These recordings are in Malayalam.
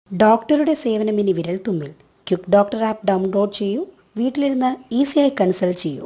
ഡോക്ടറുടെ സേവനം ഇനി വിരൽ തുമ്പിൽ ക്യുക്ക് ഡോക്ടർ ആപ്പ് ഡൗൺലോഡ് ചെയ്യൂ വീട്ടിലിരുന്ന് ഈസിയായി കൺസൾട്ട് ചെയ്യൂ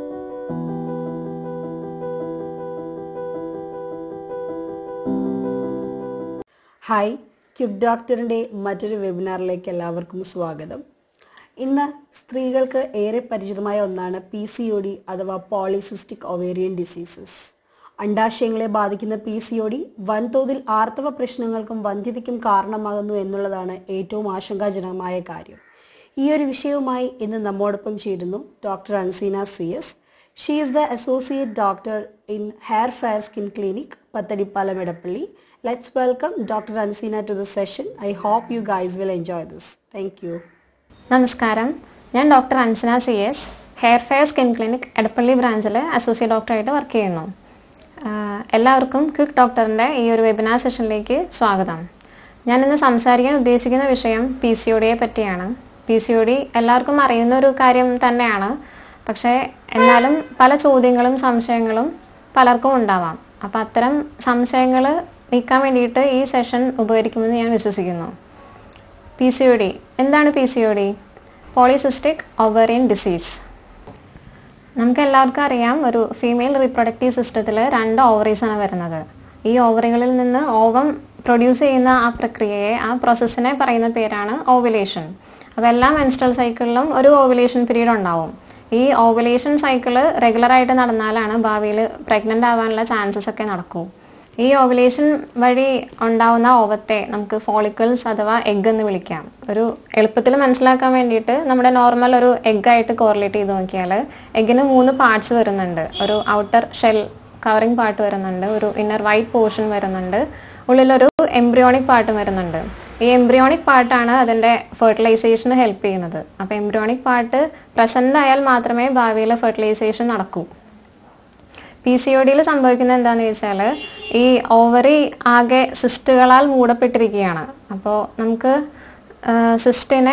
ഹായ് ക്യുക്ക് ഡോക്ടറിൻ്റെ മറ്റൊരു വെബിനാറിലേക്ക് എല്ലാവർക്കും സ്വാഗതം ഇന്ന് സ്ത്രീകൾക്ക് ഏറെ പരിചിതമായ ഒന്നാണ് പി സി ഒ ഡി അഥവാ പോളിസിസ്റ്റിക് ഒവേറിയൻ ഡിസീസസ് അണ്ടാശയങ്ങളെ ബാധിക്കുന്ന പി സി ഒ ഡി വൻതോതിൽ ആർത്തവ പ്രശ്നങ്ങൾക്കും വന്ധ്യതയ്ക്കും കാരണമാകുന്നു എന്നുള്ളതാണ് ഏറ്റവും ആശങ്കാജനകമായ കാര്യം ഈ ഒരു വിഷയവുമായി ഇന്ന് നമ്മോടൊപ്പം ചേരുന്നു doctor Anseena C S she is the associate doctor in hair fair skin clinic Pathadipalam Edappally let's welcome doctor Anseena to the session I hope you guys will enjoy this thank you നമസ്കാരം ഞാൻ doctor Ansana C S hair fair skin clinic Edappally ബ്രാഞ്ചിൽ അസോസിയേറ്റ് ഡോക്ടറായിട്ട് വർക്ക് ചെയ്യുന്നു ആഹ് എല്ലാവർക്കും ക്വിക്ക് ഡോക്ടറിൻ്റെ ഈ ഒരു വെബിനാർ സെഷനിലേക്ക് സ്വാഗതം ഞാൻ ഇന്ന് സംസാരിക്കാൻ ഉദ്ദേശിക്കുന്ന വിഷയം പി സി ഒ ഡിയെ പറ്റിയാണ് പി സി ഒ ഡി എല്ലാവർക്കും അറിയുന്ന ഒരു കാര്യം തന്നെയാണ് പക്ഷേ എന്നാലും പല ചോദ്യങ്ങളും സംശയങ്ങളും പലർക്കും ഉണ്ടാവാം അപ്പോൾ അത്തരം സംശയങ്ങൾ നീക്കാൻ വേണ്ടിയിട്ട് ഈ സെഷൻ ഉപകരിക്കുമെന്ന് ഞാൻ വിശ്വസിക്കുന്നു പി സി ഒ ഡി എന്താണ് P C O D polycystic ovarian disease നമുക്ക് എല്ലാവർക്കും അറിയാം ഒരു ഫീമെയിൽ റീപ്രൊഡക്റ്റീവ് സിസ്റ്റത്തിൽ രണ്ട് ഓവറീസ് ആണ് വരുന്നത് ഈ ഓവറികളിൽ നിന്ന് ഓവം പ്രൊഡ്യൂസ് ചെയ്യുന്ന ആ പ്രക്രിയയെ ആ പ്രോസസ്സിനെ പറയുന്ന പേരാണ് ഓവുലേഷൻ അപ്പോൾ എല്ലാ മെൻസ്ട്രൽ സൈക്കിളിലും ഒരു ഓവുലേഷൻ പീരീഡ് ഉണ്ടാവും ഈ ഓവുലേഷൻ സൈക്കിള് റെഗുലറായിട്ട് നടന്നാലാണ് ഭാവിയിൽ പ്രഗ്നൻ്റ് ആവാനുള്ള ചാൻസസ് ഒക്കെ നടക്കൂ ഈ ഓവുലേഷൻ വഴി ഉണ്ടാവുന്ന ഓവത്തെ നമുക്ക് ഫോളിക്കിൾസ് അഥവാ എഗ് എന്ന് വിളിക്കാം ഒരു എളുപ്പത്തിൽ മനസ്സിലാക്കാൻ വേണ്ടിയിട്ട് നമ്മുടെ നോർമൽ ഒരു എഗ്ഗായിട്ട് കോറിലേറ്റ് ചെയ്ത് നോക്കിയാൽ എഗ്ഗിന് മൂന്ന് പാർട്സ് വരുന്നുണ്ട് ഒരു ഔട്ടർ ഷെൽ കവറിംഗ് പാർട്ട് വരുന്നുണ്ട് ഒരു ഇന്നർ വൈറ്റ് പോർഷൻ വരുന്നുണ്ട് ഉള്ളിലൊരു എംബ്രിയോണിക് പാർട്ട് വരുന്നുണ്ട് ഈ എംബ്രിയോണിക് പാർട്ടാണ് അതിൻ്റെ ഫെർട്ടിലൈസേഷന് ഹെൽപ്പ് ചെയ്യുന്നത് അപ്പോൾ എംബ്രിയോണിക് പാർട്ട് പ്രസൻ്റ് ആയാൽ മാത്രമേ ഭാവിയിൽ ഫെർട്ടിലൈസേഷൻ നടക്കൂ പി സി ഒ ഡിയിൽ സംഭവിക്കുന്നത് എന്താണെന്ന് ചോദിച്ചാൽ ഈ ഓവറി ആകെ സിസ്റ്റുകളാൽ മൂടപ്പെട്ടിരിക്കുകയാണ് അപ്പോൾ നമുക്ക് സിസ്റ്റിനെ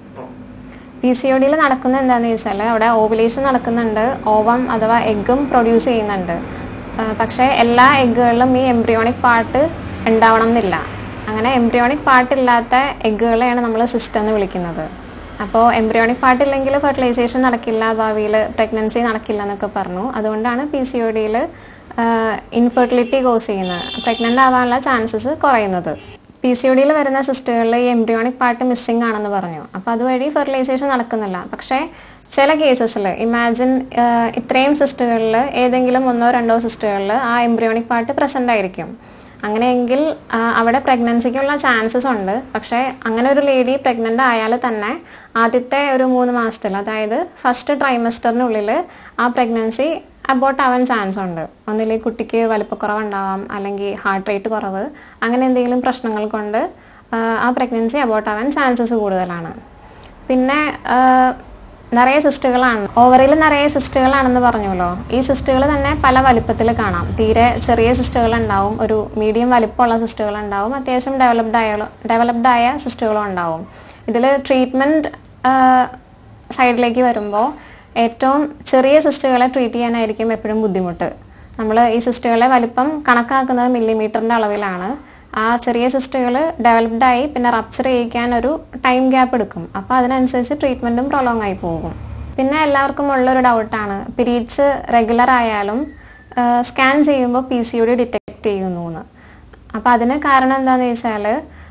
പി സി ഒ ഡിയിൽ നടക്കുന്നത് എന്താണെന്ന് ചോദിച്ചാൽ അവിടെ ഓവുലേഷൻ നടക്കുന്നുണ്ട് ഓവം അഥവാ എഗ്ഗും പ്രൊഡ്യൂസ് ചെയ്യുന്നുണ്ട് ആ, പക്ഷേ എല്ലാ എഗ്ഗുകളിലും ഈ എംബ്രിയോണിക് പാർട്ട് ഉണ്ടാവണം എന്നില്ല അങ്ങനെ എംബ്രിയോണിക് പാർട്ട് ഇല്ലാത്ത എഗ്ഗുകളെയാണ് നമ്മൾ സിസ്റ്റം എന്ന് വിളിക്കുന്നത് അപ്പോൾ എംബ്രിയോണിക് പാർട്ട് ഇല്ലെങ്കിൽ ഫെർട്ടിലൈസേഷൻ നടക്കില്ല ഭാവിയിൽ പ്രഗ്നൻസി നടക്കില്ല എന്നൊക്കെ പറഞ്ഞു അതുകൊണ്ടാണ് പി സി ഒ ഡിയിൽ ഇൻഫെർട്ടിലിറ്റി കോസ് ചെയ്യുന്നത് പ്രഗ്നൻ്റ് ആവാനുള്ള ചാൻസസ് കുറയുന്നത് പി സി ഒ ഡിയിൽ വരുന്ന സിസ്റ്റുകളിൽ ഈ എംബ്രിയോണിക് പാർട്ട് മിസ്സിംഗ് ആണെന്ന് പറഞ്ഞു അപ്പോൾ അതുവഴി ഫെർട്ടിലൈസേഷൻ നടക്കുന്നില്ല പക്ഷേ ചില കേസസിൽ ഇമാജിൻ ഇത്രയും സിസ്റ്റുകളിൽ ഏതെങ്കിലും ഒന്നോ രണ്ടോ സിസ്റ്റുകളിൽ ആ എംബ്രിയോണിക് പാർട്ട് പ്രസൻ്റ് ആയിരിക്കും അങ്ങനെയെങ്കിൽ ആ, അവിടെ പ്രഗ്നൻസിക്കുള്ള ചാൻസസ് ഉണ്ട് പക്ഷേ അങ്ങനെ ഒരു ലേഡി പ്രഗ്നൻ്റ് ആയാൽ തന്നെ ആദ്യത്തെ ഒരു മൂന്ന് മാസത്തിൽ അതായത് ഫസ്റ്റ് ട്രൈമസ്റ്ററിനുള്ളിൽ ആ പ്രഗ്നൻസി അബോട്ട് ആവാൻ ചാൻസ് ഉണ്ട് ഒന്നില്ലെങ്കിൽ കുട്ടിക്ക് വലിപ്പക്കുറവുണ്ടാവാം അല്ലെങ്കിൽ ഹാർട്ട് റേറ്റ് കുറവ് അങ്ങനെ എന്തെങ്കിലും പ്രശ്നങ്ങൾ കൊണ്ട് ആ, ആ പ്രഗ്നൻസി അബോട്ട് ആവാൻ ചാൻസസ് കൂടുതലാണ് പിന്നെ ആ, നിറയെ സിസ്റ്റുകളാണ് ഓവറിൽ നിറയെ സിസ്റ്റുകളാണെന്ന് പറഞ്ഞല്ലോ ഈ സിസ്റ്റുകൾ തന്നെ പല വലിപ്പത്തിൽ കാണാം തീരെ ചെറിയ സിസ്റ്റുകൾ ഉണ്ടാവും ഒരു മീഡിയം വലിപ്പമുള്ള സിസ്റ്റുകൾ ഉണ്ടാവും അത്യാവശ്യം ഡെവലപ്ഡ് ആയ ഡെവലപ്ഡ് ആയ സിസ്റ്റുകളും ഉണ്ടാവും ഇതിൽ ട്രീറ്റ്മെൻറ്റ് സൈഡിലേക്ക് വരുമ്പോൾ ഏറ്റവും ചെറിയ സിസ്റ്റുകളെ ട്രീറ്റ് ചെയ്യാനായിരിക്കും എപ്പോഴും ബുദ്ധിമുട്ട് നമ്മൾ ഈ സിസ്റ്റുകളെ വലിപ്പം കണക്കാക്കുന്നത് മില്ലിമീറ്ററിൻ്റെ അളവിലാണ് ആ ചെറിയ സിസ്റ്റുകൾ ഡെവലപ്ഡ് ആയി പിന്നെ റപ്ചർ ചെയ്യിക്കാൻ ഒരു ടൈം ഗ്യാപ്പ് എടുക്കും അപ്പോൾ അതിനനുസരിച്ച് ട്രീറ്റ്മെൻറ്റും പ്രൊലോങ് ആയി പോകും പിന്നെ എല്ലാവർക്കും ഉള്ളൊരു ഡൗട്ടാണ് പീരീഡ്സ് റെഗുലർ ആയാലും സ്കാൻ ചെയ്യുമ്പോൾ P C O D detect ചെയ്യുന്നു എന്ന് അപ്പോൾ അതിന് കാരണം എന്താണെന്ന് വെച്ചാൽ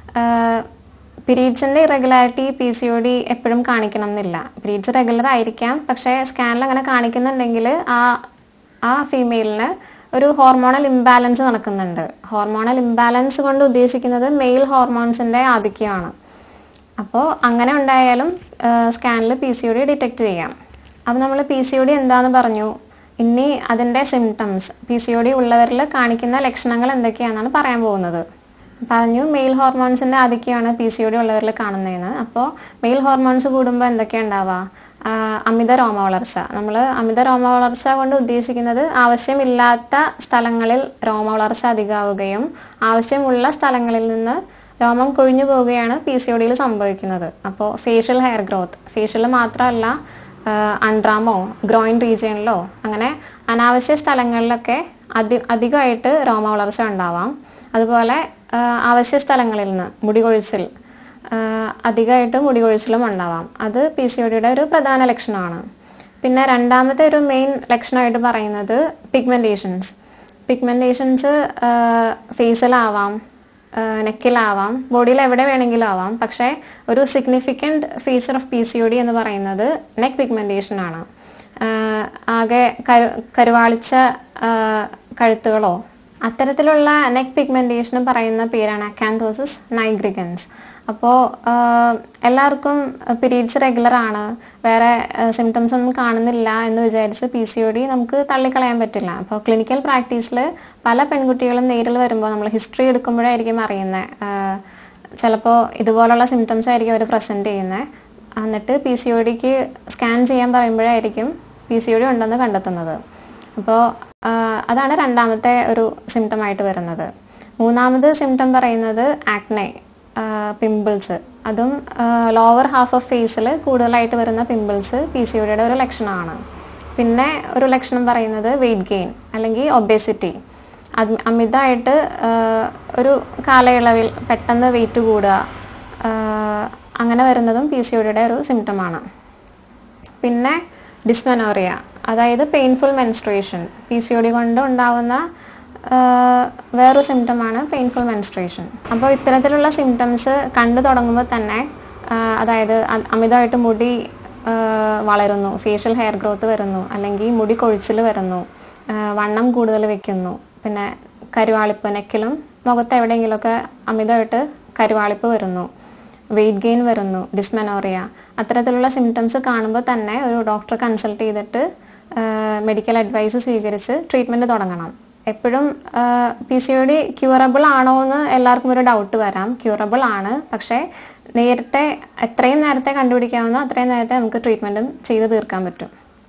പീരീഡ്സിൻ്റെ irregularity P C O D എപ്പോഴും കാണിക്കണം എന്നില്ല പീരീഡ്സ് റെഗുലർ ആയിരിക്കാം പക്ഷേ സ്കാനിൽ അങ്ങനെ കാണിക്കുന്നുണ്ടെങ്കിൽ ആ ആ ഫീമെയിലിന് ഒരു ഹോർമോണൽ ഇംബാലൻസ് നടക്കുന്നുണ്ട് ഹോർമോണൽ ഇംബാലൻസ് കൊണ്ട് ഉദ്ദേശിക്കുന്നത് മെയിൽ ഹോർമോൺസിൻ്റെ ആധിക്യമാണ് അപ്പോൾ അങ്ങനെ ഉണ്ടായാലും സ്കാനിൽ P C O D detect ചെയ്യാം അപ്പോൾ നമ്മൾ പി സി ഒ ഡി എന്താണെന്ന് പറഞ്ഞു ഇനി അതിൻ്റെ symptoms P C O D ഉള്ളവരിൽ കാണിക്കുന്ന ലക്ഷണങ്ങൾ എന്തൊക്കെയാണെന്നാണ് പറയാൻ പോകുന്നത് പറഞ്ഞു മെയിൽ ഹോർമോൺസിൻ്റെ ആധിക്യമാണ് പി സി ഒ ഡി ഉള്ളവരിൽ കാണുന്നതെന്ന് അപ്പോൾ മെയിൽ ഹോർമോൺസ് കൂടുമ്പോൾ എന്തൊക്കെയാണ് ഉണ്ടാവുക ആഹ് അമിത രോമ വളർച്ച നമ്മൾ അമിത രോമ വളർച്ച കൊണ്ട് ഉദ്ദേശിക്കുന്നത് ആവശ്യമില്ലാത്ത സ്ഥലങ്ങളിൽ രോമ വളർച്ച അധികമാവുകയും ആവശ്യമുള്ള സ്ഥലങ്ങളിൽ നിന്ന് രോമം കൊഴിഞ്ഞു പോവുകയാണ് പി സി ഒ ഡിയിൽ സംഭവിക്കുന്നത് അപ്പോൾ ഫേഷ്യൽ ഹെയർ ഗ്രോത്ത് ഫേഷ്യൽ മാത്രമല്ല അൺഡ്രാമോ ഗ്രോയിൻ റീജിയനിലോ അങ്ങനെ അനാവശ്യ സ്ഥലങ്ങളിലൊക്കെ അധി അധികമായിട്ട് രോമ വളർച്ച ഉണ്ടാവാം അതുപോലെ ആ, അവശ്യ സ്ഥലങ്ങളിൽ നിന്ന് മുടി കൊഴിച്ചിൽ അധികമായിട്ട് മുടി കൊഴിച്ചിലും ഉണ്ടാവാം അത് പി സി ഒ ഡിയുടെ ഒരു പ്രധാന ലക്ഷണമാണ് പിന്നെ രണ്ടാമത്തെ ഒരു മെയിൻ ലക്ഷണമായിട്ട് പറയുന്നത് പിഗ്മെൻറ്റേഷൻസ് പിഗ്മെൻറ്റേഷൻസ് ഫേസിലാവാം നെക്കിലാവാം ബോഡിയിൽ എവിടെ വേണമെങ്കിലും ആവാം പക്ഷേ ഒരു significant feature of P C O D എന്ന് പറയുന്നത് നെക്ക് പിഗ്മെൻറ്റേഷൻ ആണ് ആഹ് ആകെ കരു കരുവാളിച്ച ആഹ് കഴുത്തുകളോ അത്തരത്തിലുള്ള നെക്ക് പിഗ്മെൻറ്റേഷന് പറയുന്ന പേരാണ് അക്കാന്തോസിസ് നൈഗ്രിഗൻസ് അപ്പോൾ എല്ലാവർക്കും പീരീഡ്സ് റെഗുലർ ആണ് വേറെ സിംറ്റംസ് ഒന്നും കാണുന്നില്ല എന്ന് വിചാരിച്ച് പി സി ഒ ഡി നമുക്ക് തള്ളിക്കളയാൻ പറ്റില്ല അപ്പോൾ ക്ലിനിക്കൽ പ്രാക്ടീസിൽ പല പെൺകുട്ടികളും നേരിൽ വരുമ്പോൾ നമ്മൾ ഹിസ്റ്ററി എടുക്കുമ്പോഴായിരിക്കും അറിയുന്നത് ചിലപ്പോൾ ഇതുപോലുള്ള സിംറ്റംസ് ആയിരിക്കും അവർ പ്രസൻറ്റ് ചെയ്യുന്നത് എന്നിട്ട് പി സി ഒ ഡിക്ക് സ്കാൻ ചെയ്യാൻ പറയുമ്പോഴായിരിക്കും പി സി ഒ ഡി ഉണ്ടെന്ന് കണ്ടെത്തുന്നത് അപ്പോൾ അതാണ് രണ്ടാമത്തെ ഒരു സിംറ്റം ആയിട്ട് വരുന്നത് മൂന്നാമത് സിംറ്റം പറയുന്നത് ആക്നെ പിമ്പിൾസ് അതും ലോവർ ഹാഫ് ഓഫ് ഫേസിൽ കൂടുതലായിട്ട് വരുന്ന പിമ്പിൾസ് പി സി ഒ ഡിയുടെ ഒരു ലക്ഷണമാണ് പിന്നെ ഒരു ലക്ഷണം പറയുന്നത് വെയിറ്റ് ഗെയിൻ അല്ലെങ്കിൽ ഒബേസിറ്റി അത് അമിതമായിട്ട് ആഹ് ഒരു കാലയളവിൽ പെട്ടെന്ന് വെയിറ്റ് കൂടുക ആഹ് അങ്ങനെ വരുന്നതും പി സി ഒ ഡിയുടെ ഒരു സിംറ്റമാണ് പിന്നെ ഡിസ്മെനോറിയ അതായത് painful menstruation P C O D കൊണ്ട് ഉണ്ടാവുന്ന ആഹ് വേറൊരു സിംറ്റമാണ് പെയിൻഫുൾ മെൻസ്ട്രേഷൻ അപ്പോൾ ഇത്തരത്തിലുള്ള സിംറ്റംസ് കണ്ടു തുടങ്ങുമ്പോൾ തന്നെ ആഹ് അതായത് അ- അമിതമായിട്ട് മുടി ആഹ് വളരുന്നു ഫേഷ്യൽ ഹെയർ ഗ്രോത്ത് വരുന്നു അല്ലെങ്കിൽ മുടി കൊഴിച്ചിൽ വരുന്നു ആഹ് വണ്ണം കൂടുതൽ വെക്കുന്നു പിന്നെ കരുവാളിപ്പ് നെക്കിലും മുഖത്ത് എവിടെയെങ്കിലുമൊക്കെ അമിതമായിട്ട് കരുവാളിപ്പ് വരുന്നു വെയിറ്റ് ഗെയിൻ വരുന്നു ഡിസ്മെനോറിയ അത്തരത്തിലുള്ള സിംറ്റംസ് കാണുമ്പോൾ തന്നെ ഒരു ഡോക്ടറെ കൺസൾട്ട് ചെയ്തിട്ട് മെഡിക്കൽ അഡ്വൈസ് സ്വീകരിച്ച് ട്രീറ്റ്മെൻറ്റ് തുടങ്ങണം എപ്പോഴും P C O D curable ആണോ എന്ന് എല്ലാവർക്കും ഒരു ഡൗട്ട് വരാം ക്യൂറബിൾ ആണ് പക്ഷേ നേരത്തെ എത്രയും നേരത്തെ കണ്ടുപിടിക്കാവുന്ന അത്രയും നേരത്തെ നമുക്ക് ട്രീറ്റ്മെൻറ്റും ചെയ്ത് തീർക്കാൻ പറ്റും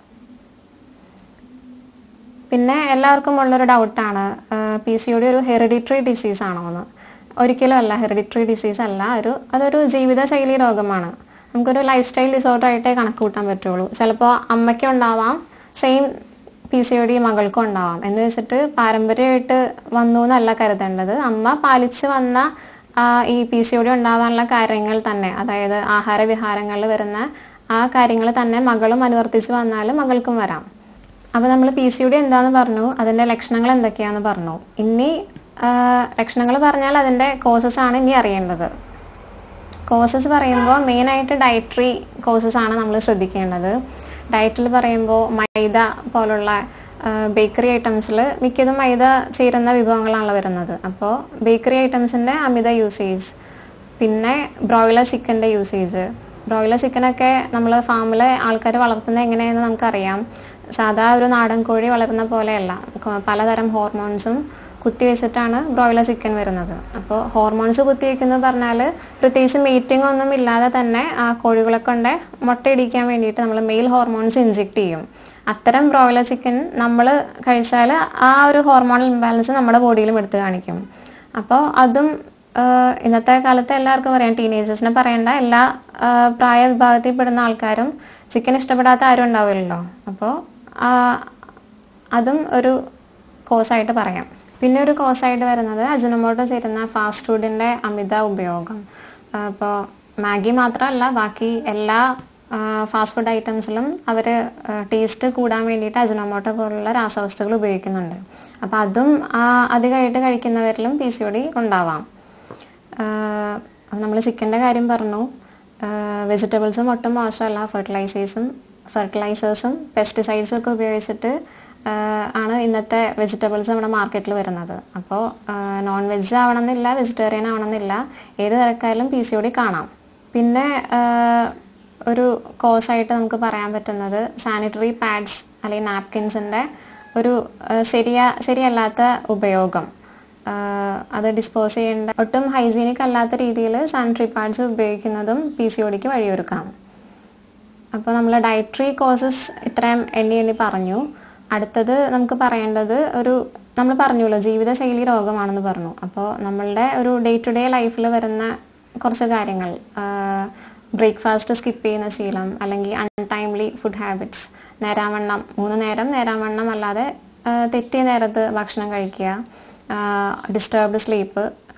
പിന്നെ എല്ലാവർക്കും ഉള്ളൊരു ഡൗട്ടാണ് പി സി ഒ ഡി ഒരു ഹെറിഡിറ്ററി ഡിസീസ് ആണോ എന്ന് ഒരിക്കലും അല്ല ഹെറിഡിറ്ററി ഡിസീസ് അല്ല ഒരു അതൊരു ജീവിതശൈലി രോഗമാണ് നമുക്കൊരു ലൈഫ് സ്റ്റൈൽ ഡിസോർഡർ ആയിട്ടേ കണക്ക് കൂട്ടാൻ പറ്റുള്ളൂ ചിലപ്പോൾ അമ്മയ്ക്കും ഉണ്ടാവാം same P C O D മകൾക്കും ഉണ്ടാവാം എന്ന് വെച്ചിട്ട് പാരമ്പര്യമായിട്ട് വന്നു എന്നല്ല കരുതേണ്ടത് അമ്മ പാലിച്ച് വന്ന ആ, ഈ പി സി ഒ ഡി ഉണ്ടാവാനുള്ള കാര്യങ്ങൾ തന്നെ അതായത് ആഹാര വിഹാരങ്ങളിൽ വരുന്ന ആ കാര്യങ്ങൾ തന്നെ മകളും അനുവർത്തിച്ച് വന്നാൽ മകൾക്കും വരാം അപ്പോൾ നമ്മൾ പി സി ഡി എന്താന്ന് പറഞ്ഞു അതിൻ്റെ ലക്ഷണങ്ങൾ എന്തൊക്കെയാന്ന് പറഞ്ഞു ഇനി ലക്ഷണങ്ങൾ പറഞ്ഞാൽ അതിൻ്റെ കോസസ് ആണ് ഇനി അറിയേണ്ടത് കോസസ് പറയുമ്പോൾ മെയിനായിട്ട് ഡയറ്ററി കോസസ് ആണ് നമ്മൾ ശ്രദ്ധിക്കേണ്ടത് ഡയറ്റിൽ പറയുമ്പോൾ മൈദ പോലുള്ള ബേക്കറി ഐറ്റംസിൽ മിക്കതും മൈദ ചേരുന്ന വിഭവങ്ങളാണല്ലോ വരുന്നത് അപ്പോൾ ബേക്കറി ഐറ്റംസിൻ്റെ അമിത യൂസേജ് പിന്നെ ബ്രോയിലർ ചിക്കൻ്റെ യൂസേജ് ബ്രോയിലർ ചിക്കനൊക്കെ നമ്മൾ ഫാമിലെ ആൾക്കാർ വളർത്തുന്നത് എങ്ങനെയെന്ന് നമുക്കറിയാം സാധാ ഒരു നാടൻ കോഴി വളരുന്ന പോലെയല്ല കൊ- പലതരം ഹോർമോൺസും കുത്തിവെച്ചിട്ടാണ് ബ്രോയിലർ ചിക്കൻ വരുന്നത് അപ്പോൾ ഹോർമോൺസ് കുത്തിവെക്കുന്നത് പറഞ്ഞാൽ പ്രത്യേകിച്ച് മീറ്റിംഗ് ഒന്നും ഇല്ലാതെ തന്നെ ആ കോഴികളെ കൊണ്ട് മുട്ടയിടിക്കാൻ വേണ്ടിയിട്ട് നമ്മൾ മെയിൽ ഹോർമോൺസ് ഇഞ്ചെക്ട് ചെയ്യും അത്തരം ബ്രോയിലർ ചിക്കൻ നമ്മൾ കഴിച്ചാൽ ആ ഒരു ഹോർമോണൽ ഇംബാലൻസ് നമ്മുടെ ബോഡിയിലും എടുത്ത് കാണിക്കും അപ്പോൾ അതും ആഹ് ഇന്നത്തെ കാലത്ത് എല്ലാവർക്കും പറയാം ടീനേജേഴ്സിനെ പറയേണ്ട എല്ലാ ആഹ് പ്രായ വിഭാഗത്തിൽ പെടുന്ന ആൾക്കാരും ചിക്കൻ ഇഷ്ടപ്പെടാത്ത ആരും ഉണ്ടാവില്ലല്ലോ അപ്പോൾ അതും ഒരു കോസായിട്ട് പറയാം പിന്നെ ഒരു കോസായിട്ട് വരുന്നത് അജിനോമോട്ടോ ചേരുന്ന ഫാസ്റ്റ് ഫുഡിൻ്റെ അമിത ഉപയോഗം അപ്പോൾ മാഗി മാത്രമല്ല ബാക്കി എല്ലാ ഫാസ്റ്റ് ഫുഡ് ഐറ്റംസിലും അവർ ടേസ്റ്റ് കൂടാൻ വേണ്ടിയിട്ട് അജിനോമോട്ടോ പോലുള്ള രാസവസ്തുക്കൾ ഉപയോഗിക്കുന്നുണ്ട് അപ്പോൾ അതും ആ, അധികമായിട്ട് കഴിക്കുന്നവരിലും പി സി ഒ ഡി ഉണ്ടാവാം നമ്മൾ ചിക്കൻ്റെ കാര്യം പറഞ്ഞു വെജിറ്റബിൾസും ഒട്ടും മോശമല്ല ഫെർട്ടിലൈസേഴ്സും ഫെർട്ടിലൈസേഴ്സും പെസ്റ്റിസൈഡ്സും ഒക്കെ ഉപയോഗിച്ചിട്ട് ആഹ് ആണ് ഇന്നത്തെ വെജിറ്റബിൾസ് നമ്മുടെ മാർക്കറ്റിൽ വരുന്നത് അപ്പോൾ നോൺ വെജ് ആവണമെന്നില്ല വെജിറ്റേറിയൻ ആവണമെന്നില്ല ഏത് തരക്കായാലും പി സി ഒ ഡി കാണാം പിന്നെ ആഹ് ഒരു കോഴ്സായിട്ട് നമുക്ക് പറയാൻ പറ്റുന്നത് സാനിറ്ററി പാഡ്സ് അല്ലെങ്കിൽ നാപ്കിൻസിൻ്റെ ഒരു ആഹ് ശരിയാ ശരിയല്ലാത്ത ഉപയോഗം ആഹ് അത് ഡിസ്പോസ് ചെയ്യേണ്ട ഒട്ടും ഹൈജീനിക് അല്ലാത്ത രീതിയിൽ സാനിറ്ററി പാഡ്സ് ഉപയോഗിക്കുന്നതും പി സി ഒ ഡിക്ക് വഴിയൊരുക്കാം അപ്പോൾ നമ്മൾ ഡയറ്ററി കോസസ് ഇത്രയും എണ്ണി എണ്ണി പറഞ്ഞു അടുത്തത് നമുക്ക് പറയേണ്ടത് ഒരു നമ്മൾ പറഞ്ഞല്ലോ ജീവിതശൈലി രോഗമാണെന്ന് പറഞ്ഞു അപ്പോൾ നമ്മളുടെ ഒരു ഡേ ടു ഡേ ലൈഫിൽ വരുന്ന കുറച്ച് കാര്യങ്ങൾ ബ്രേക്ക്ഫാസ്റ്റ് സ്കിപ്പ് ചെയ്യുന്ന ശീലം അല്ലെങ്കിൽ അൺടൈംലി ഫുഡ് ഹാബിറ്റ്സ് നേരാവണ്ണം മൂന്ന് നേരം നേരാവണ്ണം അല്ലാതെ ആ, തെറ്റിയ നേരത്ത് ഭക്ഷണം കഴിക്കുക disturbed sleep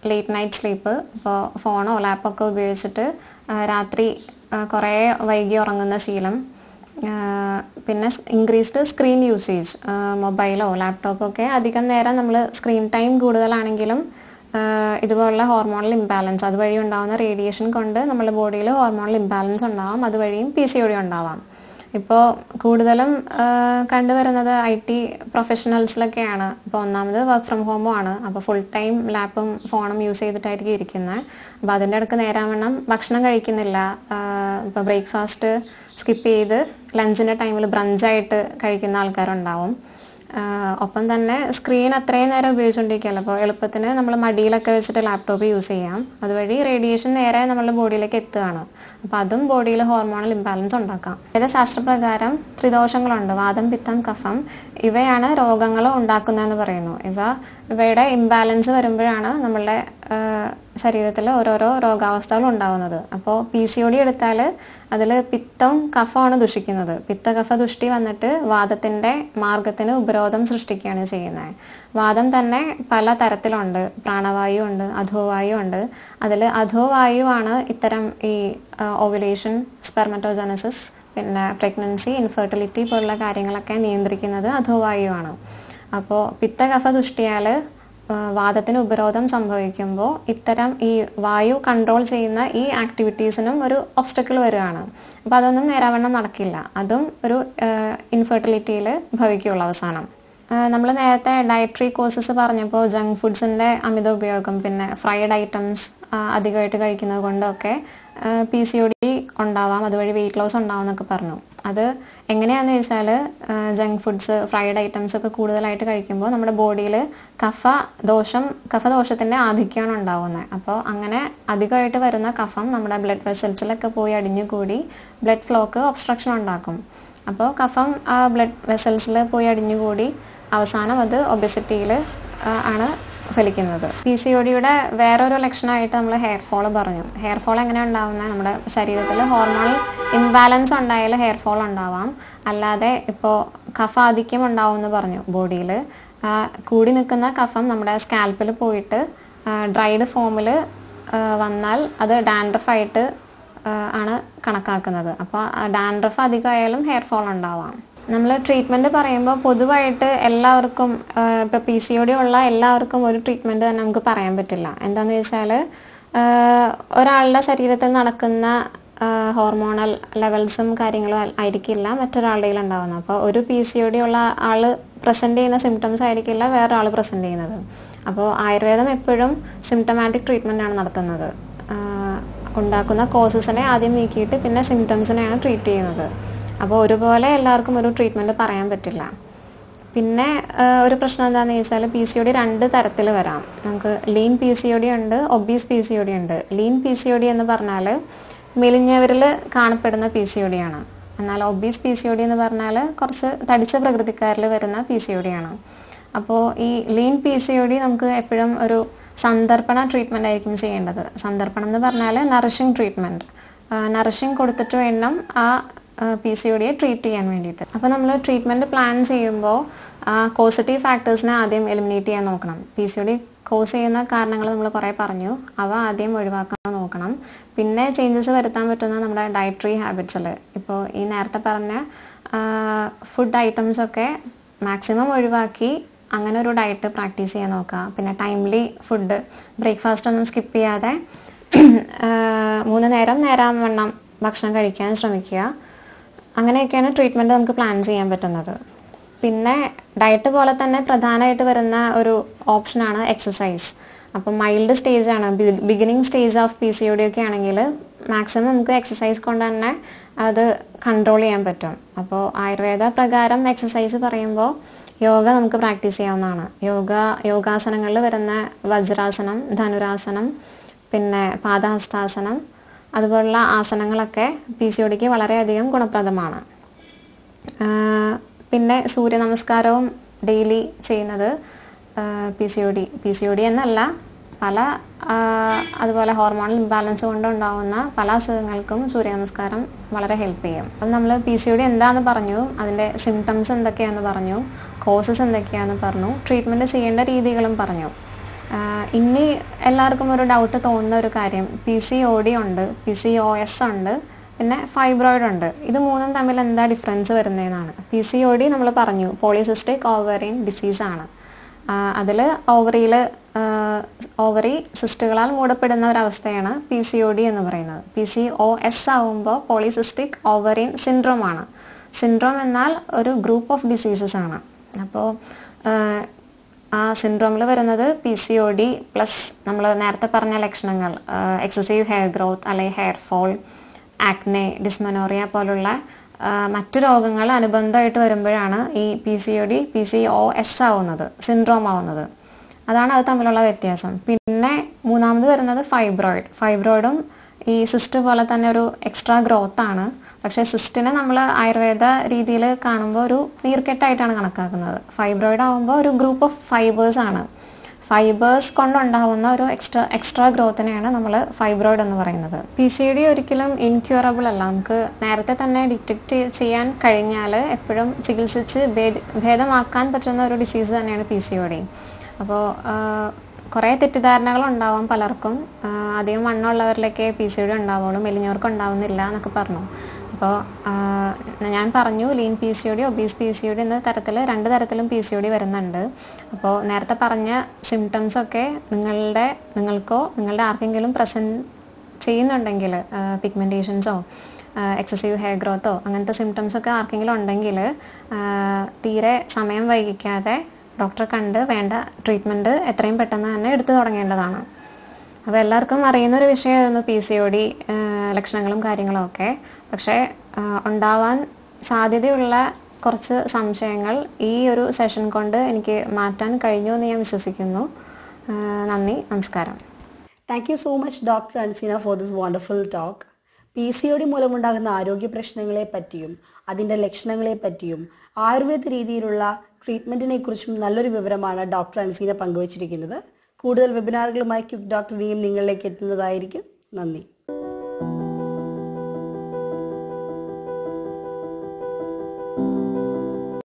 late night sleep ഇപ്പോൾ ഫോണോ ലാപ്പൊക്കെ ഉപയോഗിച്ചിട്ട് ആ, രാത്രി ആ, കുറേ വൈകി ഉറങ്ങുന്ന ശീലം ആ, പിന്നെ ഇൻക്രീസ്ഡ് സ്ക്രീൻ യൂസേജ് മൊബൈലോ ലാപ്ടോപ്പോ ഒക്കെ അധികം നേരം നമ്മൾ സ്ക്രീൻ ടൈം കൂടുതലാണെങ്കിലും ആ, ഇതുപോലുള്ള ഹോർമോണൽ ഇംബാലൻസ് അതുവഴി ഉണ്ടാകുന്ന റേഡിയേഷൻ കൊണ്ട് നമ്മുടെ ബോഡിയിൽ ഹോർമോണൽ ഇംബാലൻസ് ഉണ്ടാവാം അതുവഴിയും പി സി ഒ ഡി ഉണ്ടാവാം ഇപ്പോൾ കൂടുതലും ആ, കണ്ടുവരുന്നത് ഐ ടി പ്രൊഫഷണൽസിലൊക്കെയാണ് ഇപ്പോൾ ഒന്നാമത് വർക്ക് ഫ്രം ഹോമും ആണ് അപ്പോൾ ഫുൾ ടൈം ലാപ്പും ഫോണും യൂസ് ചെയ്തിട്ടായിരിക്കും ഇരിക്കുന്നത് അപ്പോൾ അതിൻ്റെ ഇടയ്ക്ക് നേരാവണ്ണം ഭക്ഷണം കഴിക്കുന്നില്ല ഇപ്പോൾ ബ്രേക്ക്ഫാസ്റ്റ് സ്കിപ്പ് ചെയ്ത് ലഞ്ചിൻ്റെ ടൈമിൽ ബ്രഞ്ചായിട്ട് കഴിക്കുന്ന ആൾക്കാരുണ്ടാവും ആഹ് ഒപ്പം തന്നെ സ്ക്രീൻ അത്രയും നേരം ഉപയോഗിച്ചുകൊണ്ടിരിക്കുകയല്ലോ അപ്പോൾ എളുപ്പത്തിന് നമ്മൾ മടിയിലൊക്കെ വെച്ചിട്ട് ലാപ്ടോപ്പ് യൂസ് ചെയ്യാം അതുവഴി റേഡിയേഷൻ നേരെ നമ്മുടെ ബോഡിയിലേക്ക് എത്തുകയാണ് അപ്പോൾ അതും ബോഡിയിൽ ഹോർമോണൽ ഇംബാലൻസ് ഉണ്ടാക്കാം ഇത് ശാസ്ത്രപ്രകാരം ത്രിദോഷങ്ങളുണ്ട് വാദം പിത്തം കഫം ഇവയാണ് രോഗങ്ങൾ ഉണ്ടാക്കുന്നതെന്ന് പറയുന്നു ഇവ ഇവയുടെ ഇംബാലൻസ് വരുമ്പോഴാണ് നമ്മളുടെ ശരീരത്തിൽ ഓരോരോ രോഗാവസ്ഥകൾ ഉണ്ടാവുന്നത് അപ്പോൾ പി സി ഒ ഡി എടുത്താൽ അതിൽ പിത്തവും കഫമാണ് ദുഷിക്കുന്നത് പിത്ത കഫ ദുഷ്ടി വന്നിട്ട് വാദത്തിൻ്റെ മാർഗത്തിന് ഉപരോധം സൃഷ്ടിക്കുകയാണ് ചെയ്യുന്നത് വാദം തന്നെ പല തരത്തിലുണ്ട് പ്രാണവായു ഉണ്ട് അധോവായു ഉണ്ട് അതിൽ അധോവായുവാണ് ഇത്തരം ഈ ഓവുലേഷൻ സ്പെർമറ്റോജനസിസ് പിന്നെ പ്രഗ്നൻസി ഇൻഫെർട്ടിലിറ്റി പോലുള്ള കാര്യങ്ങളൊക്കെ നിയന്ത്രിക്കുന്നത് അധോവായുവാണ് അപ്പോൾ പിത്തകഫ ദുഷ്ടിയാൽ വാദത്തിന് ഉപരോധം സംഭവിക്കുമ്പോൾ ഇത്തരം ഈ വായു കൺട്രോൾ ചെയ്യുന്ന ഈ ആക്ടിവിറ്റീസിനും ഒരു ഒബ്സ്റ്റക്കിൾ വരികയാണ് അപ്പോൾ അതൊന്നും നേരാവണ്ണം നടക്കില്ല അതും ഒരു ഇൻഫെർട്ടിലിറ്റിയിൽ ഭവിക്കുള്ളൂ അവസാനം നമ്മൾ നേരത്തെ ഡയറ്ററി കോഴ്സസ് പറഞ്ഞപ്പോൾ ജങ്ക് ഫുഡ്സിൻ്റെ അമിത ഉപയോഗം പിന്നെ ഫ്രൈഡ് ഐറ്റംസ് അധികമായിട്ട് കഴിക്കുന്നത് കൊണ്ടൊക്കെ പി സി ഒ ഡി ഉണ്ടാവാം അതുവഴി വെയിറ്റ് ലോസ് ഉണ്ടാവും എന്നൊക്കെ പറഞ്ഞു അത് എങ്ങനെയാണെന്ന് ചോദിച്ചാൽ ജങ്ക് ഫുഡ്സ് ഫ്രൈഡ് ഐറ്റംസ് ഒക്കെ കൂടുതലായിട്ട് കഴിക്കുമ്പോൾ നമ്മുടെ ബോഡിയിൽ കഫ ദോഷം കഫദോഷത്തിൻ്റെ ആധിക്യമാണ് ഉണ്ടാവുന്നത് അപ്പോൾ അങ്ങനെ അധികമായിട്ട് വരുന്ന കഫം നമ്മുടെ ബ്ലഡ് വെസൽസിലൊക്കെ പോയി അടിഞ്ഞു കൂടി ബ്ലഡ് ഫ്ലോക്ക് ഒബ്സ്ട്രക്ഷൻ ഉണ്ടാക്കും അപ്പോൾ കഫം ആ ബ്ലഡ് വെസൽസിൽ പോയി അടിഞ്ഞുകൂടി അവസാനം അത് ഒബെസിറ്റിയിൽ ആണ് ഫലിക്കുന്നത് പി സി ഒ ഡിയുടെ വേറൊരു ലക്ഷണമായിട്ട് നമ്മൾ ഹെയർ ഫോൾ പറഞ്ഞു ഹെയർ ഫോൾ എങ്ങനെ ഉണ്ടാവുന്നത് നമ്മുടെ ശരീരത്തിൽ ഹോർമോണൽ ഇംബാലൻസ് ഉണ്ടായാൽ ഹെയർ ഫോൾ ഉണ്ടാവാം അല്ലാതെ ഇപ്പോൾ കഫാധിക്യം ഉണ്ടാവും എന്ന് പറഞ്ഞു ബോഡിയിൽ കൂടി നിൽക്കുന്ന കഫം നമ്മുടെ സ്കാൽപ്പിൽ പോയിട്ട് ഡ്രൈഡ് ഫോമിൽ വന്നാൽ അത് ഡാൻഡ്രഫായിട്ട് ആണ് കണക്കാക്കുന്നത് അപ്പോൾ ഡാൻഡ്രഫ് അധികമായാലും ഹെയർ ഫോൾ ഉണ്ടാവാം നമ്മൾ ട്രീറ്റ്മെൻറ്റ് പറയുമ്പോൾ പൊതുവായിട്ട് എല്ലാവർക്കും ഇപ്പോൾ പി സി ഒ ഡി ഉള്ള എല്ലാവർക്കും ഒരു ട്രീറ്റ്മെൻറ്റ് തന്നെ നമുക്ക് പറയാൻ പറ്റില്ല എന്താണെന്ന് വെച്ചാൽ ഒരാളുടെ ശരീരത്തിൽ നടക്കുന്ന ഹോർമോണൽ ലെവൽസും കാര്യങ്ങളും ആയിരിക്കില്ല മറ്റൊരാളുടെ ഉണ്ടാവുന്നത് അപ്പോൾ ഒരു പി സി ഒ ഡി ഉള്ള ആൾ പ്രസൻറ്റ് ചെയ്യുന്ന സിംറ്റംസ് ആയിരിക്കില്ല വേറെ ആൾ പ്രസൻറ്റ് ചെയ്യുന്നത് അപ്പോൾ ആയുർവേദം എപ്പോഴും സിംറ്റമാറ്റിക് ട്രീറ്റ്മെൻ്റ് ആണ് നടത്തുന്നത് ഉണ്ടാക്കുന്ന കോസസിനെ ആദ്യം നീക്കിയിട്ട് പിന്നെ സിംറ്റംസിനെയാണ് ട്രീറ്റ് ചെയ്യുന്നത് അപ്പോൾ ഒരുപോലെ എല്ലാവർക്കും ഒരു ട്രീറ്റ്മെൻറ്റ് പറയാൻ പറ്റില്ല പിന്നെ ഒരു പ്രശ്നം എന്താണെന്ന് ചോദിച്ചാൽ പി സി ഒ ഡി രണ്ട് തരത്തിൽ വരാം നമുക്ക് lean P C O D ഉണ്ട് obese P C O D ഉണ്ട് lean P C O D എന്ന് പറഞ്ഞാൽ മെലിഞ്ഞവരിൽ കാണപ്പെടുന്ന പി സി ഒ ഡി ആണ് എന്നാൽ obese P C O D എന്ന് പറഞ്ഞാൽ കുറച്ച് തടിച്ച പ്രകൃതിക്കാരിൽ വരുന്ന പി സി ഒ ഡി ആണ് അപ്പോൾ ഈ lean P C O D നമുക്ക് എപ്പോഴും ഒരു സന്ദർപ്പണ ട്രീറ്റ്മെൻ്റ് ആയിരിക്കും ചെയ്യേണ്ടത് സന്ദർപ്പണം എന്ന് പറഞ്ഞാൽ നറിഷിങ് ട്രീറ്റ്മെൻറ്റ് നറിഷിങ് കൊടുത്തിട്ട് വേണം ആ പി സി ഒ ഡിയെ ട്രീറ്റ് ചെയ്യാൻ വേണ്ടിയിട്ട് അപ്പോൾ നമ്മൾ ട്രീറ്റ്മെൻറ്റ് പ്ലാൻ ചെയ്യുമ്പോൾ കോസിറ്റീവ് ഫാക്ടേഴ്സിനെ ആദ്യം എലിമിനേറ്റ് ചെയ്യാൻ നോക്കണം P C O D cause ചെയ്യുന്ന കാരണങ്ങൾ നമ്മൾ കുറേ പറഞ്ഞു അവ ആദ്യം ഒഴിവാക്കാൻ നോക്കണം പിന്നെ ചേഞ്ചസ് വരുത്താൻ പറ്റുന്ന നമ്മുടെ ഡയറ്ററി ഹാബിറ്റ്സിൽ ഇപ്പോൾ ഈ നേരത്തെ പറഞ്ഞ ഫുഡ് ഐറ്റംസ് ഒക്കെ മാക്സിമം ഒഴിവാക്കി അങ്ങനെ ഒരു ഡയറ്റ് പ്രാക്ടീസ് ചെയ്യാൻ നോക്കുക പിന്നെ ടൈംലി ഫുഡ് ബ്രേക്ക്ഫാസ്റ്റ് ഒന്നും സ്കിപ്പ് ചെയ്യാതെ മൂന്ന് നേരം നേരാവണ്ണം ഭക്ഷണം കഴിക്കാൻ ശ്രമിക്കുക അങ്ങനെയൊക്കെയാണ് ട്രീറ്റ്മെൻറ്റ് നമുക്ക് പ്ലാൻ ചെയ്യാൻ പറ്റുന്നത് പിന്നെ ഡയറ്റ് പോലെ തന്നെ പ്രധാനമായിട്ട് വരുന്ന ഒരു ഓപ്ഷനാണ് എക്സസൈസ് അപ്പം മൈൽഡ് സ്റ്റേജ് ആണ് beginning stage of P C O D ഒക്കെ ആണെങ്കിൽ മാക്സിമം നമുക്ക് എക്സസൈസ് കൊണ്ട് തന്നെ അത് കൺട്രോൾ ചെയ്യാൻ പറ്റും അപ്പോൾ ആയുർവേദ പ്രകാരം എക്സസൈസ് പറയുമ്പോൾ യോഗ നമുക്ക് പ്രാക്ടീസ് ചെയ്യാവുന്നതാണ് യോഗ യോഗാസനങ്ങളിൽ വരുന്ന വജ്രാസനം ധനുരാസനം പിന്നെ പാദഹസ്താസനം അതുപോലുള്ള ആസനങ്ങളൊക്കെ പി സി ഒ ഡിക്ക് വളരെയധികം ഗുണപ്രദമാണ് പിന്നെ സൂര്യ നമസ്കാരവും ഡെയിലി ചെയ്യുന്നത് P C O D P C O D എന്നല്ല പല അതുപോലെ ഹോർമോണൽ ഇംബാലൻസ് കൊണ്ടുണ്ടാകുന്ന പല അസുഖങ്ങൾക്കും സൂര്യ നമസ്കാരം വളരെ ഹെൽപ്പ് ചെയ്യും അപ്പം നമ്മൾ പി സി ഒ ഡി എന്താണെന്ന് പറഞ്ഞു അതിൻ്റെ സിംറ്റംസ് എന്തൊക്കെയാണെന്ന് പറഞ്ഞു കോസസ് എന്തൊക്കെയാണെന്ന് പറഞ്ഞു ട്രീറ്റ്മെൻറ്റ് ചെയ്യേണ്ട രീതികളും പറഞ്ഞു ആഹ് ഇനി എല്ലാവർക്കും ഒരു ഡൗട്ട് തോന്നുന്ന ഒരു കാര്യം പി സി ഒ ഡി ഉണ്ട് പി സി ഒ എസ് ഉണ്ട് പിന്നെ ഫൈബ്രോയിഡ് ഉണ്ട് ഇത് മൂന്നും തമ്മിൽ എന്താ ഡിഫറൻസ് വരുന്നതെന്നാണ് പി സി ഒ ഡി നമ്മൾ പറഞ്ഞു പോളിസിസ്റ്റിക് ഓവറിയൻ ഡിസീസാണ് അതിൽ ഓവറിയിൽ ഓവറി സിസ്റ്റുകളാൽ മൂടപ്പെടുന്ന ഒരവസ്ഥയാണ് പി സി ഒ ഡി എന്ന് പറയുന്നത് പി സി ഒ എസ് ആവുമ്പോൾ പോളിസിസ്റ്റിക് ഓവറിയൻ സിൻഡ്രോം ആണ് സിൻഡ്രോം എന്നാൽ ഒരു ഗ്രൂപ്പ് ഓഫ് ഡിസീസസ് ആണ് അപ്പോൾ ആ സിൻഡ്രോമിൽ വരുന്നത് P C O D plus നമ്മൾ നേരത്തെ പറഞ്ഞ ലക്ഷണങ്ങൾ എക്സസീവ് ഹെയർ ഗ്രോത്ത് അല്ലെങ്കിൽ ഹെയർ ഫോൾ ആക്നെ ഡിസ്മനോറിയ പോലുള്ള ആ, മറ്റു രോഗങ്ങൾ അനുബന്ധമായിട്ട് വരുമ്പോഴാണ് ഈ P C O D P C O S ആവുന്നത് സിൻഡ്രോം ആവുന്നത് അതാണ് അത് തമ്മിലുള്ള വ്യത്യാസം പിന്നെ മൂന്നാമത് വരുന്നത് ഫൈബ്രോയിഡ് ഫൈബ്രോയിഡും ഈ സിസ്റ്റ് പോലെ തന്നെ ഒരു എക്സ്ട്രാ ഗ്രോത്ത് ആണ് പക്ഷേ സിസ്റ്റിനെ നമ്മൾ ആയുർവേദ രീതിയിൽ കാണുമ്പോൾ ഒരു നീർക്കെട്ടായിട്ടാണ് കണക്കാക്കുന്നത് ഫൈബ്രോയിഡ് ആകുമ്പോൾ ഒരു ഗ്രൂപ്പ് ഓഫ് ഫൈബേഴ്സ് ആണ് ഫൈബേഴ്സ് കൊണ്ടുണ്ടാവുന്ന ഒരു എക്സ്ട്രാ എക്സ്ട്രാ ഗ്രോത്തിനെയാണ് നമ്മൾ ഫൈബ്രോയിഡ് എന്ന് പറയുന്നത് പി സി ഡി ഒരിക്കലും ഇൻക്യൂറബിൾ അല്ല നമുക്ക് നേരത്തെ തന്നെ ഡിറ്റക്ട് ചെയ്യാൻ കഴിഞ്ഞാൽ എപ്പോഴും ചികിത്സിച്ച് ഭേദ ഭേദമാക്കാൻ പറ്റുന്ന ഒരു ഡിസീസ് തന്നെയാണ് പി സി ഒ ഡി അപ്പോൾ കുറേ തെറ്റിദ്ധാരണകൾ ഉണ്ടാവും പലർക്കും ആ, അധികം വണ്ണമുള്ളവരിലൊക്കെ പി സി ഡി ഉണ്ടാവുള്ളൂ മെലിഞ്ഞവർക്ക് ഉണ്ടാവുന്നില്ല എന്നൊക്കെ പറഞ്ഞു അപ്പോൾ ഞാൻ പറഞ്ഞു lean P C O D obese P C O D എന്ന തരത്തിൽ രണ്ട് തരത്തിലും പി സി ഒ ഡി വരുന്നുണ്ട് അപ്പോൾ നേരത്തെ പറഞ്ഞ സിംറ്റംസ് ഒക്കെ നിങ്ങളുടെ നിങ്ങൾക്കോ നിങ്ങളുടെ ആർക്കെങ്കിലും പ്രസൻറ്റ് ചെയ്യുന്നുണ്ടെങ്കിൽ പിഗ്മെൻറ്റേഷൻസോ എക്സസീവ് ഹെയർ ഗ്രോത്തോ അങ്ങനത്തെ സിംറ്റംസ് ഒക്കെ ആർക്കെങ്കിലും ഉണ്ടെങ്കിൽ തീരെ സമയം വൈകിക്കാതെ ഡോക്ടറെ കണ്ട് വേണ്ട ട്രീറ്റ്മെൻറ്റ് എത്രയും പെട്ടെന്ന് തന്നെ എടുത്തു തുടങ്ങേണ്ടതാണ് അപ്പോൾ എല്ലാവർക്കും അറിയുന്ന ഒരു വിഷയമായിരുന്നു പി സി ഒ ഡി ലക്ഷണങ്ങളും കാര്യങ്ങളും ഒക്കെ പക്ഷേ ആ, ഉണ്ടാവാൻ സാധ്യതയുള്ള കുറച്ച് സംശയങ്ങൾ ഈ ഒരു സെഷൻ കൊണ്ട് എനിക്ക് മാറ്റാൻ കഴിഞ്ഞു എന്ന് ഞാൻ വിശ്വസിക്കുന്നു ആ, നന്ദി നമസ്കാരം thank you so much doctor Anseena for this wonderful talk P C O D മൂലമുണ്ടാകുന്ന ആരോഗ്യ പ്രശ്നങ്ങളെ പറ്റിയും അതിൻ്റെ ലക്ഷണങ്ങളെ പറ്റിയും ആയുർവേദ രീതിയിലുള്ള ട്രീറ്റ്മെൻറ്റിനെ കുറിച്ചും നല്ലൊരു വിവരമാണ് ഡോക്ടർ അൻസീന പങ്കുവച്ചിരിക്കുന്നത് കൂടുതൽ വെബിനാറുകളുമായി ക്യുക്ക് ഡോക്ടർ ഇനിയും നിങ്ങളിലേക്ക് എത്തുന്നതായിരിക്കും നന്ദി